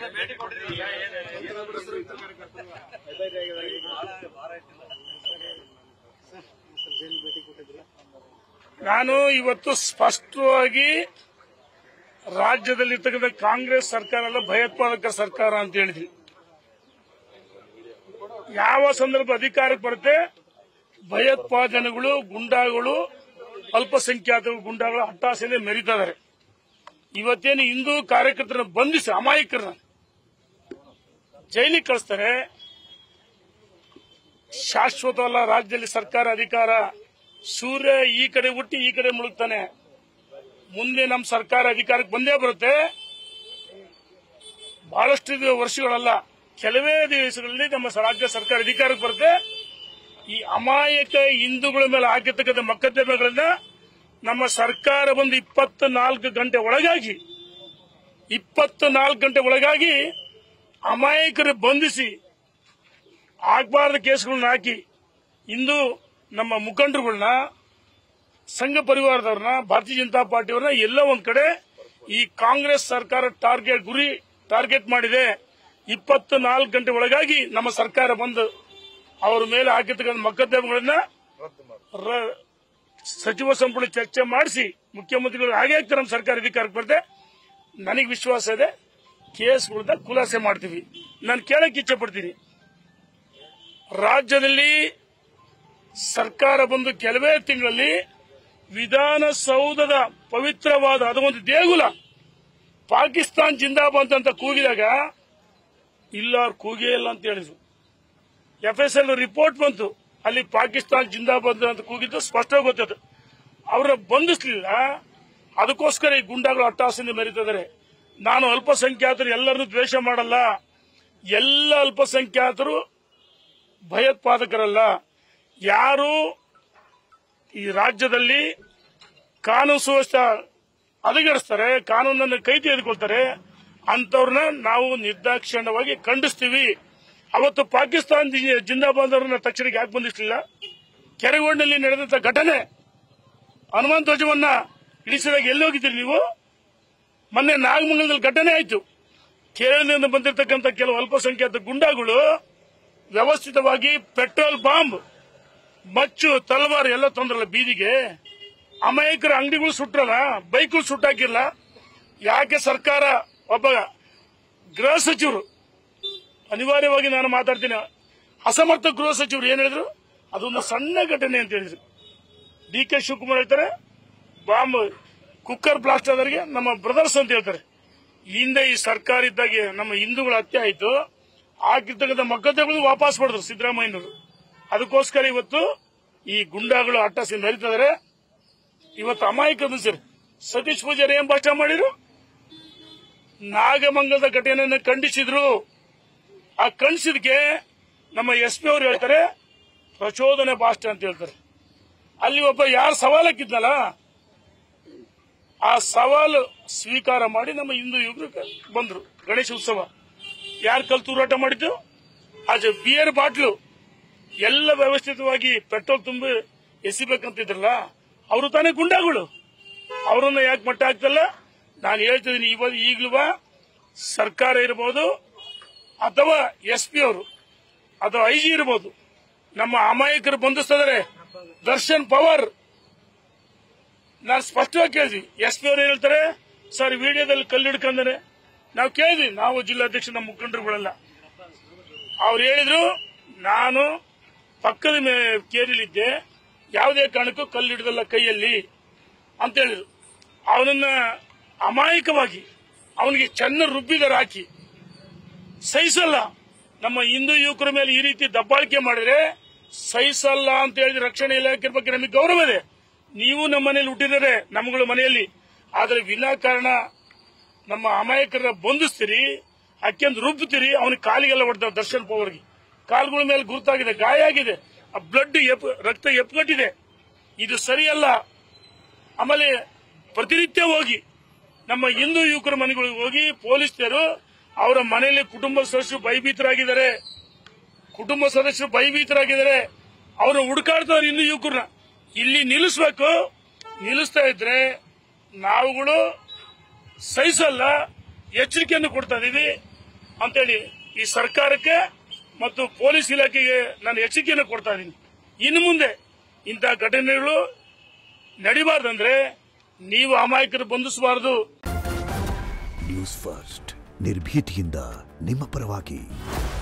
ನಾನು ಇವತ್ತು ಸ್ಪಷ್ಟವಾಗಿ ರಾಜ್ಯದಲ್ಲಿರ್ತಕ್ಕಂಥ ಕಾಂಗ್ರೆಸ್ ಸರ್ಕಾರ ಅಲ್ಲ ಭಯೋತ್ಪಾದಕ ಸರ್ಕಾರ ಅಂತ ಹೇಳಿದ್ವಿ ಯಾವ ಸಂದರ್ಭ ಅಧಿಕಾರಕ್ಕೆ ಬರುತ್ತೆ ಭಯೋತ್ಪಾದನೆಗಳು ಗುಂಡಾಗಳು ಅಲ್ಪಸಂಖ್ಯಾತರು ಗುಂಡಾಗಳು ಹಟ್ಟಾಸೆಲೆ ಮೆರೀತಾ ಇದಾರೆ ಇವತ್ತೇನು ಹಿಂದೂ ಕಾರ್ಯಕರ್ತರನ್ನ ಬಂಧಿಸಿ ಅಮಾಯಕರನ್ನ ಜೈಲಿಗೆ ಕಳಿಸ್ತಾರೆ ಶಾಶ್ವತವಲ್ಲ ರಾಜ್ಯದಲ್ಲಿ ಸರ್ಕಾರ ಅಧಿಕಾರ ಸೂರ್ಯ ಈ ಕಡೆ ಹುಟ್ಟಿ ಈ ಕಡೆ ಮುಳುಗ್ತಾನೆ ಮುಂದೆ ನಮ್ಮ ಸರ್ಕಾರ ಅಧಿಕಾರಕ್ಕೆ ಬಂದೇ ಬರುತ್ತೆ ಬಹಳಷ್ಟು ದಿವ- ವರ್ಷಗಳಲ್ಲ ಕೆಲವೇ ದಿವಸಗಳಲ್ಲಿ ನಮ್ಮ ಸ- ರಾಜ್ಯ ಸರ್ಕಾರ ಅಧಿಕಾರಕ್ಕೆ ಬರುತ್ತೆ ಈ ಅಮಾಯಕ ಹಿಂದೂಗಳ ಮೇಲೆ ಹಾಕಿರ್ತಕ್ಕಂಥ ಮೊಕದ್ದಮೆಗಳನ್ನ ನಮ್ಮ ಸರ್ಕಾರ ಬಂದು ಇಪ್ಪತ್ತ ನಾಲ್ಕು ಗಂಟೆ ಒಳಗಾಗಿ ಇಪ್ಪತ್ತ ನಾಲ್ಕು ಗಂಟೆ ಒಳಗಾಗಿ ಅಮಾಯಕರು ಬಂಧಿಸಿ ಆಗಬಾರ್ದ ಕೇಸ್ಗಳನ್ನ ಹಾಕಿ ಇಂದು ನಮ್ಮ ಮುಖಂಡರುಗಳನ್ನ ಸಂಘ ಪರಿವಾರದವ್ರನ್ನ ಭಾರತೀಯ ಜನತಾ ಪಾರ್ಟಿಯವ್ರನ್ನ ಎಲ್ಲ ಒಂದ್ ಕಡೆ ಈ ಕಾಂಗ್ರೆಸ್ ಸರ್ಕಾರ ಟಾರ್ಗೆಟ್ ಗುರಿ ಟಾರ್ಗೆಟ್ ಮಾಡಿದೆ ಇಪ್ಪತ್ತು ನಾಲ್ಕು ಗಂಟೆ ಒಳಗಾಗಿ ನಮ್ಮ ಸರ್ಕಾರ ಬಂದು ಅವರ ಮೇಲೆ ಹಾಕಿರ್ತಕ್ಕಂಥ ಮೊಕದ್ದಮೆಗಳನ್ನ ರ- ಸಚಿವ ಸಂಪುಟ ಚರ್ಚೆ ಮಾಡಿಸಿ ಮುಖ್ಯಮಂತ್ರಿಗಳು ಹಾಗೆ ಆಗ್ತಾರೆ ನಮ್ಮ ಸರ್ಕಾರ ಅಧಿಕಾರಕ್ಕೆ ಬರುತ್ತೆ ನನಗೆ ವಿಶ್ವಾಸ ಇದೆ ಕೇಸ್ಗಳನ್ನ ಖುಲಾಸೆ ಮಾಡ್ತೀವಿ ನಾನು ಕೇಳಕ್ಕೆ ಇಚ್ಛೆ ಪಡ್ತೀನಿ ರಾಜ್ಯದಲ್ಲಿ ಸರ್ಕಾರ ಬಂದು ಕೆಲವೇ ತಿಂಗಳಲ್ಲಿ ವಿಧಾನಸೌಧದ ಪವಿತ್ರವಾದ ಅದೊಂದು ದೇಗುಲ ಪಾಕಿಸ್ತಾನ್ ಜಿಂದಾಬಾದ್ ಅಂತ ಕೂಗಿದಾಗ ಇಲ್ಲ ಅವ್ರು ಕೂಗೇ ಇಲ್ಲ ಅಂತ ಹೇಳಿದ್ರು ಎಫ್ ಎಸ್ ಎಲ್ ರಿಪೋರ್ಟ್ ಬಂತು ಅಲ್ಲಿ ಪಾಕಿಸ್ತಾನ್ ಜಿಂದಾಬಾದ್ ಅಂತ ಕೂಗಿದ್ದು ಸ್ಪಷ್ಟವಾಗಿ ಗೊತ್ತದು ಅವರ ಬಂಧಿಸಲಿಲ್ಲ ಅದಕ್ಕೋಸ್ಕರ ಈ ಗುಂಡಾಗಳು ಅಟ್ಟಾಸೆಯಿಂದ ಮೆರೀತಿದ್ದಾರೆ ನಾನು ಅಲ್ಪಸಂಖ್ಯಾತರು ಎಲ್ಲರನ್ನೂ ದ್ವೇಷ ಮಾಡಲ್ಲ ಎಲ್ಲ ಅಲ್ಪಸಂಖ್ಯಾತರು ಭಯೋತ್ಪಾದಕರಲ್ಲ ಯಾರು ಈ ರಾಜ್ಯದಲ್ಲಿ ಕಾನೂನು ಸುವ್ಯವಸ್ಥೆ ಹದಗೆಡಿಸ್ತಾರೆ ಕಾನೂನನ್ನು ಕೈ ತೆಗೆದುಕೊಳ್ತಾರೆ ಅಂತವ್ರನ್ನ ನಾವು ನಿರ್ದಾಕ್ಷಿಣ್ಯವಾಗಿ ಖಂಡಿಸ್ತೀವಿ ಅವತ್ತು ಪಾಕಿಸ್ತಾನ ಜಿ- ಜಿಂದಾಬಾದ್ ಅವರನ್ನ ತಕ್ಷಣಕ್ಕೆ ಯಾಕೆ ಬಂಧಿಸಲಿಲ್ಲ ಕೆರೆಗೋಡಿನಲ್ಲಿ ನಡೆದಂತ ಘಟನೆ ಹನುಮಾನ್ ಧ್ವಜವನ್ನ ಇಳಿಸಿದಾಗ ಎಲ್ಲಿ ಹೋಗಿದ್ದೀರಿ ನೀವು ಮೊನ್ನೆ ನಾಗಮಂಗಲದಲ್ಲಿ ಘಟನೆ ಆಯ್ತು ಕೇರಳದಿಂದ ಬಂದಿರತಕ್ಕಂಥ ಕೆಲವು ಅಲ್ಪಸಂಖ್ಯಾತ ಗುಂಡಾಗಳು ವ್ಯವಸ್ಥಿತವಾಗಿ ಪೆಟ್ರೋಲ್ ಬಾಂಬ್ ಮಚ್ಚು ತಲವಾರು ಎಲ್ಲ ತಂದ್ರಲ್ಲ ಬೀದಿಗೆ ಅಮಾಯಕರ ಅಂಗಡಿಗಳು ಸುಟ್ರಲ್ಲ ಬೈಕ್ಗಳು ಸುಟ್ಟಾಕಿರಲ್ಲ ಯಾಕೆ ಸರ್ಕಾರ ಒಬ್ಬ ಗೃಹ ಸಚಿವರು ಅನಿವಾರ್ಯವಾಗಿ ನಾನು ಮಾತಾಡ್ತೀನಿ ಅಸಮರ್ಥ ಗೃಹ ಸಚಿವರು ಏನ್ ಹೇಳಿದ್ರು ಅದೊಂದು ಸಣ್ಣ ಘಟನೆ ಅಂತ ಹೇಳಿದ್ರು ಡಿ ಕೆ ಶಿವಕುಮಾರ್ ಹೇಳ್ತಾರೆ ಬಾಂಬ್ ಕುಕ್ಕರ್ ಬ್ಲಾಸ್ಟ್ ಆದವರಿಗೆ ನಮ್ಮ ಬ್ರದರ್ಸ್ ಅಂತ ಹೇಳ್ತಾರೆ ಹಿಂದೆ ಈ ಸರ್ಕಾರ ಇದ್ದಾಗೆ ನಮ್ಮ ಹಿಂದೂಗಳ ಹತ್ಯೆ ಆಯ್ತು ಆಗಿರ್ತಕ್ಕಂಥ ಮೊಕದ್ದಮೆಗಳು ವಾಪಸ್ ಪಡೆದ್ರು ಸಿದ್ದರಾಮಯ್ಯನವರು ಅದಕ್ಕೋಸ್ಕರ ಇವತ್ತು ಈ ಗುಂಡಾಗಳು ಅಟ್ಟಸಿ ಮೆರಿತಿದ್ದಾರೆ ಇವತ್ತು ಅಮಾಯಕ ಸರ್ ಸತೀಶ್ ಪೂಜಾರಿ ಏನ್ ಭಾಷಣ ಮಾಡಿರು ನಾಗಮಂಗಲದ ಘಟನೆಯನ್ನು ಖಂಡಿಸಿದ್ರು ಆ ಖಂಡಿಸಿದಕ್ಕೆ ನಮ್ಮ ಎಸ್ ಪಿ ಅವರು ಹೇಳ್ತಾರೆ ಪ್ರಚೋದನೆ ಭಾಷಣ ಅಂತ ಹೇಳ್ತಾರೆ ಅಲ್ಲಿ ಒಬ್ಬ ಯಾರು ಸವಾಲಕ್ಕಿದ್ನಲ್ಲ ಆ ಸವಾಲು ಸ್ವೀಕಾರ ಮಾಡಿ ನಮ್ಮ ಹಿಂದೂ ಯುವಕರು ಬಂದ್ರು ಗಣೇಶ ಉತ್ಸವ ಯಾರು ಕಲ್ ತೂರಾಟ ಮಾಡಿದ್ದು ಆಜ ಬಿಯರ್ ಬಾಟ್ಲು ಎಲ್ಲ ವ್ಯವಸ್ಥಿತವಾಗಿ ಪೆಟ್ರೋಲ್ ತುಂಬಿ ಎಸಿಬೇಕಂತಿದ್ರಲ್ಲ ಅವರು ತಾನೇ ಗುಂಡಾಗಳು ಅವರನ್ನ ಯಾಕೆ ಮಟ್ಟ ಹಾಕ್ತಲ್ಲ ನಾನು ಹೇಳ್ತಿದ್ದೀನಿ ಇವಾಗ ಈಗಲೂ ಸರ್ಕಾರ ಇರಬಹುದು ಅಥವಾ ಎಸ್ ಪಿ ಅವರು ಅಥವಾ ಐ ಜಿ ಇರಬಹುದು ನಮ್ಮ ಅಮಾಯಕರು ಬಂಧಿಸ್ತಿದ್ದಾರೆ ದರ್ಶನ್ ಪವರ್ ನಾನು ಸ್ಪಷ್ಟವಾಗಿ ಕೇಳಿದ್ವಿ ಎಸ್ ಪಿ ಅವ್ರು ಏನ್ ಹೇಳ್ತಾರೆ ಸರ್ ವಿಡಿಯೋದಲ್ಲಿ ಕಲ್ಲು ಹಿಡ್ಕೊಂಡಾರೆ ನಾವು ಕೇಳಿದ್ವಿ ನಾವು ಜಿಲ್ಲಾಧ್ಯಕ್ಷ ನಮ್ಮ ಮುಖಂಡರುಗಳೆಲ್ಲ ಅವ್ರು ಹೇಳಿದ್ರು ನಾನು ಪಕ್ಕದ ಮೇ- ಕೇರಿಲಿದ್ದೆ ಯಾವುದೇ ಕಾರಣಕ್ಕೂ ಕಲ್ಲು ಹಿಡಿದಲ್ಲ ಕೈಯಲ್ಲಿ ಅಂತ ಹೇಳಿದ್ರು ಅವನನ್ನ ಅಮಾಯಕವಾಗಿ ಅವನಿಗೆ ಚೆನ್ನ ರುಬ್ಬಿದಾರೆ ಹಾಕಿ ಸಹಿಸಲ್ಲ ನಮ್ಮ ಹಿಂದೂ ಯುವಕರ ಮೇಲೆ ಈ ರೀತಿ ದಬ್ಬಾಳಿಕೆ ಮಾಡಿದ್ರೆ ಸಹಿಸಲ್ಲ ಅಂತ ಹೇಳಿದ್ರೆ ರಕ್ಷಣಾ ಇಲಾಖೆ ಬಗ್ಗೆ ನಮಗೆ ಗೌರವ ಇದೆ ನೀವು ನಮ್ಮ ಮನೆಯಲ್ಲಿ ಹುಟ್ಟಿದರೆ ನಮ್ಮಗಳ ಮನೆಯಲ್ಲಿ ಆದರೆ ವಿನಾಕಾರಣ ನಮ್ಮ ಅಮಾಯಕರ ಬಂಧಿಸ್ತೀರಿ ಅಕ್ಕೆಂದು ರುಬ್ಬುತ್ತೀರಿ ಅವನಿಗೆ ಕಾಲಿಗೆಲ್ಲ ಹೊಡೆದ ದರ್ಶನ್ ಪವರ್ಗೆ ಕಾಲುಗಳ ಮೇಲೆ ಗುರುತಾಗಿದೆ ಗಾಯ ಆಗಿದೆ ಆ ಬ್ಲಡ್ ಎಪ್ ರಕ್ತ ಎಪ್ಗಟ್ಟಿದೆ ಇದು ಸರಿಯಲ್ಲ ಆಮೇಲೆ ಪ್ರತಿನಿತ್ಯ ಹೋಗಿ ನಮ್ಮ ಹಿಂದೂ ಯುವಕರ ಮನೆಗಳಿಗೆ ಹೋಗಿ ಪೊಲೀಸರು ಅವರ ಮನೆಯಲ್ಲಿ ಕುಟುಂಬ ಸದಸ್ಯರು ಭಯಭೀತರಾಗಿದ್ದಾರೆ ಕುಟುಂಬ ಸದಸ್ಯರು ಭಯಭೀತರಾಗಿದ್ದಾರೆ ಅವ್ರನ್ನ ಹುಡುಕಾಡ್ತಾರೆ ಹಿಂದೂ ಯುವಕರನ್ನ ಇಲ್ಲಿ ನಿಲ್ಲಿಸ್ಬೇಕು ನಿಲ್ಲಿಸ್ತಾ ಇದ್ರೆ ನಾವುಗಳು ಸಹಿಸಲ್ಲ ಎಚ್ಚರಿಕೆಯನ್ನು ಕೊಡ್ತಾ ಇದೀವಿ ಅಂತೇಳಿ ಈ ಸರ್ಕಾರಕ್ಕೆ ಮತ್ತು ಪೊಲೀಸ್ ಇಲಾಖೆಗೆ ನಾನು ಎಚ್ಚರಿಕೆಯನ್ನು ಕೊಡ್ತಾ ಇದ್ದೀನಿ ಇನ್ನು ಮುಂದೆ ಇಂತಹ ಘಟನೆಗಳು ನಡಿಬಾರ್ದಂದ್ರೆ ನೀವು ಅಮಾಯಕರು ಬಂಧಿಸಬಾರದು ನ್ಯೂಸ್ ಫಸ್ಟ್ ನಿರ್ಭೀತಿಯಿಂದ ನಿಮ್ಮ ಪರವಾಗಿ